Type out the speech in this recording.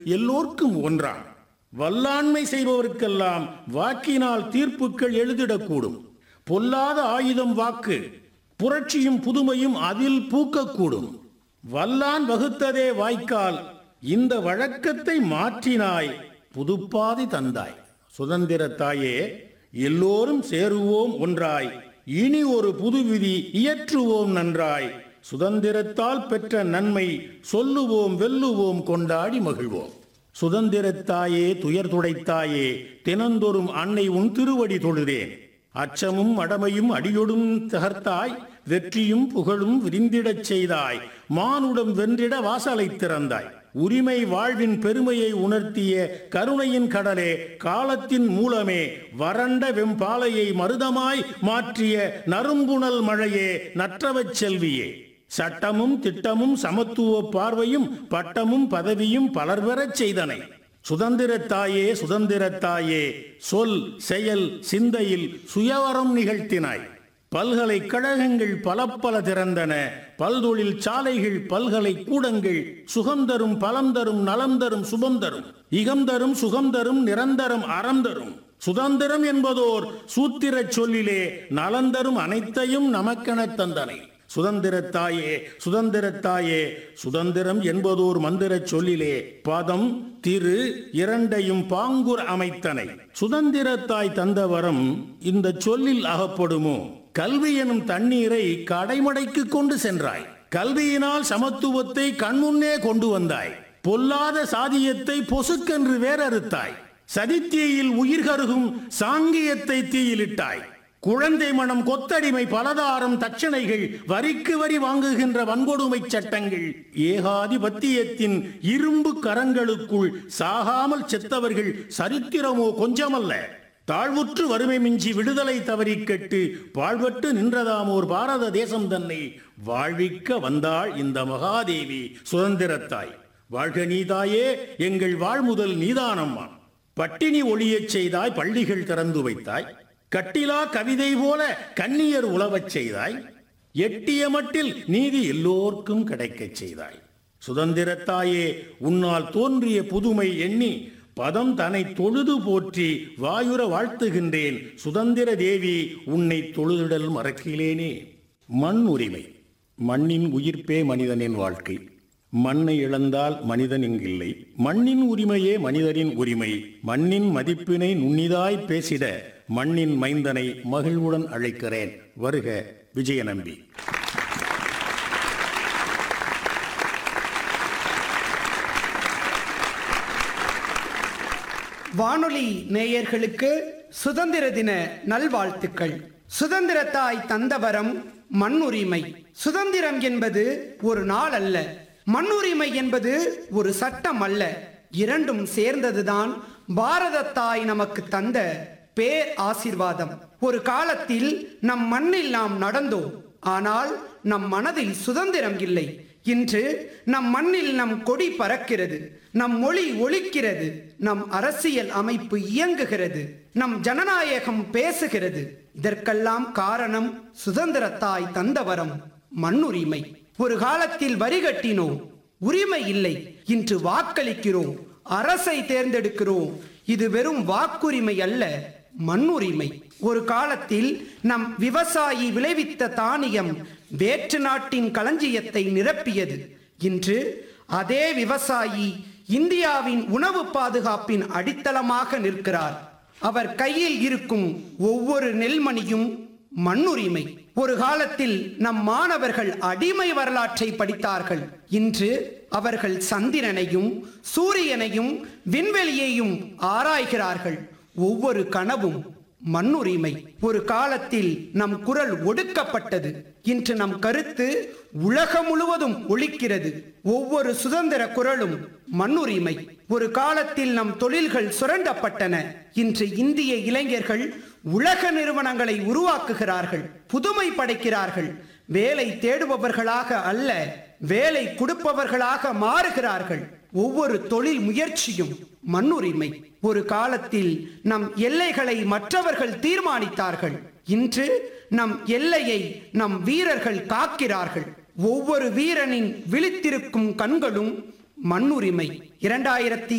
எல்லோர்க்கும் ஒன்றான் வல்லாண்மை செய்பவர்க்கெல்லாம் வாக்கினால் தீர்ப்புகள் எழுதிடக்கூடும் பொல்லாத ஆயுதம் வாக்கு புரட்சியும் புதுமையும் அதில் பூக்கக்கூடும் வல்லான் வகுத்ததே வாய்க்கால் இந்த வழக்கத்தை மாற்றினாய் புதுப்பாதி தந்தாய் சுதந்திர தாயே எல்லோரும் சேருவோம் ஒன்றாய் இனி ஒரு புது விதி இயற்றுவோம் நன்றாய் சுதந்திரத்தால் பெற்ற நன்மை சொல்லுவோம் வெல்லுவோம் கொண்டாடி மகிழ்வோம் சுதந்திரத்தாயே துயர் துடைத்தாயே தினந்தோறும் அன்னை உன் திருவடி தொழுதேன் அச்சமும் அடமையும் அடியொடும் தகர்த்தாய் வெற்றியும் புகழும் விரிந்திடச் செய்தாய் மானுடம் வென்றிட வாசலை திறந்தாய் உரிமை வாழ்வின் பெருமையை உணர்த்திய கருணையின் கடலே காலத்தின் மூலமே வறண்ட வெம்பாலையை மருதமாய் மாற்றிய நறும்புணல் மழையே நற்றவச் செல்வியே சட்டமும் திட்டமும் சமத்துவ பார்வையும் பட்டமும் பதவியும் பலர் பெறச் செய்தனை சுதந்திரத்தாயே சுதந்திரத்தாயே சொல் செயல் சிந்தையில் சுயவரம் நிகழ்த்தினாய் பல்கலைக்கழகங்கள் பல பல திறந்தன பல்தொழில் சாலைகள் பல்கலை கூடங்கள் சுகம் தரும் பலம் தரும் நலம் தரும் சுபம் தரும் இகம் தரும் சுகம் தரும் நிரந்தரம் அறம் தரும் சுதந்திரம் என்பதோர் சூத்திரச் சொல்லிலே நலந்தரும் அனைத்தையும் நமக்கெனத் தந்தனை சுதந்திரத்தாயே சுதந்திரத்தாயே சுதந்திரம் என்பதோர் மந்திரச் சொல்லிலே பதம் திரு இரண்டையும் பாங்குர் அமைத்தனை சுதந்திரத்தாய் தந்த வரம் இந்த சொல்லில் அகப்படுமோ கல்வி எனும் தண்ணீரை கடைமடைக்கு கொண்டு சென்றாய் கல்வியினால் சமத்துவத்தை கண்முன்னே கொண்டு வந்தாய் பொல்லாத சாதியத்தை பொசுக்கென்று வேறறுத்தாய் சதித்தீயில் உயிர் கருகும் சாங்கியத்தை தீயிலிட்டாய் குழந்தை மனம் கொத்தடிமை பலதாரம் தட்சணைகள் வரிக்கு வரி வாங்குகின்ற வன்கொடுமை சட்டங்கள் ஏகாதிபத்தியத்தின் இரும்பு கரங்களுக்குள் சாகாமல் செத்தவர்கள் சரித்திரமோ கொஞ்சமல்ல தாழ்வுற்று வறுமை மிஞ்சி விடுதலை தவறி கெட்டு பாழ்பட்டு நின்றதாமோர் பாரத தேசம் தன்னை வாழ்விக்க வந்தாள் இந்த மகாதேவி சுதந்திரத்தாய் வாழ்க நீதாயே எங்கள் வாழ்முதல் நீதானம்மா பட்டினி ஒளியச் செய்தாய் பள்ளிகள் திறந்து வைத்தாய் கட்டிலா கவிதை போல கண்ணியர் உழவச் செய்தாய் எட்டிய மட்டில் நீதி எல்லோர்க்கும் கிடைக்கச் செய்தாய் சுதந்திரத்தாயே உன்னால் தோன்றிய புதுமை எண்ணி பதம் தன்னை தொழுது போற்றி வாயுர வாழ்த்துகின்றேன் சுதந்திர தேவி உன்னை தொழுதிடல் மறக்கிலேனே மண் உரிமை மண்ணின் உயிர்ப்பே மனிதனின் வாழ்க்கை மண்ணை இழந்தால் மனிதன் இங்கில்லை மண்ணின் உரிமையே மனிதனின் உரிமை மண்ணின் மதிப்பினை நுண்ணிதாய் பேசிட மண்ணின் மைந்தனை மகிழ்வுடன் அழைக்கிறேன் வருக விஜயநம்பி வானொலி நேயர்களுக்கு சுதந்திர தின நல்வாழ்த்துக்கள் சுதந்திரத்தாய் தந்தவரம் மண்ணுரிமை சுதந்திரம் என்பது ஒரு நாள் அல்ல மண்ணுரிமை என்பது ஒரு சட்டம் அல்ல இரண்டும் சேர்ந்ததுதான் பாரதத்தாய் நமக்கு தந்த பேர் ஆசிர்வாதம் ஒரு காலத்தில் நம் மண்ணில் நாம் நடந்தோம் ஆனால் நம் மனதில் சுதந்திரம் இல்லை இன்று நம் மண்ணில் நம் கொடி பறக்கிறது நம் மொழி ஒலிக்கிறது நம் அரசியல் அமைப்பு இயங்குகிறது நம் ஜனநாயகம் பேசுகிறது இதற்கெல்லாம் காரணம் சுதந்திரத்தாய் தந்தவரம் மண்ணுரிமை ஒரு காலத்தில் வரி கட்டினோம் உரிமை இல்லை இன்று வாக்களிக்கிறோம் அரசை தேர்ந்தெடுக்கிறோம் இது வெறும் வாக்குரிமை அல்ல மண்ணுரிமை ஒரு காலத்தில் நம் விவசாயி விளைவித்த தானியம் வேற்று நாட்டின் களஞ்சியத்தை நிரப்பியது இன்று அதே விவசாயி இந்தியாவின் உணவு பாதுகாப்பின் அடித்தளமாக நிற்கிறார் அவர் கையில் இருக்கும் ஒவ்வொரு நெல்மணியும் மண்ணுரிமை ஒரு காலத்தில் நம் மாணவர்கள் அடிமை வரலாற்றை படித்தார்கள் இன்று அவர்கள் சந்திரனையும் சூரியனையும் விண்வெளியையும் ஆராய்கிறார்கள் ஒவ்வொரு கனவும் மண்ணுரிமை ஒரு காலத்தில் நம் குரல் ஒடுக்கப்பட்டது இன்று நம் கருத்து உலகம் முழுவதும் ஒலிக்கிறது ஒவ்வொரு சுதந்திர குரலும் மண்ணுரிமை ஒரு காலத்தில் நம் தொழில்கள் சுரண்டப்பட்டன இன்று இந்திய இளைஞர்கள் உலக நிறுவனங்களை உருவாக்குகிறார்கள் புதுமை படைக்கிறார்கள் வேலை தேடுபவர்களாக அல்ல வேலை கொடுப்பவர்களாக மாறுகிறார்கள் ஒவ்வொரு தொழில் முயற்சியும் மண்ணுரிமை ஒரு காலத்தில் நம் எல்லைகளை மற்றவர்கள் தீர்மானித்தார்கள் இன்று நம் எல்லையை நம் வீரர்கள் காக்கிறார்கள் ஒவ்வொரு வீரனின் விழித்திருக்கும் கண்களும் மண்ணுரிமை இரண்டாயிரத்தி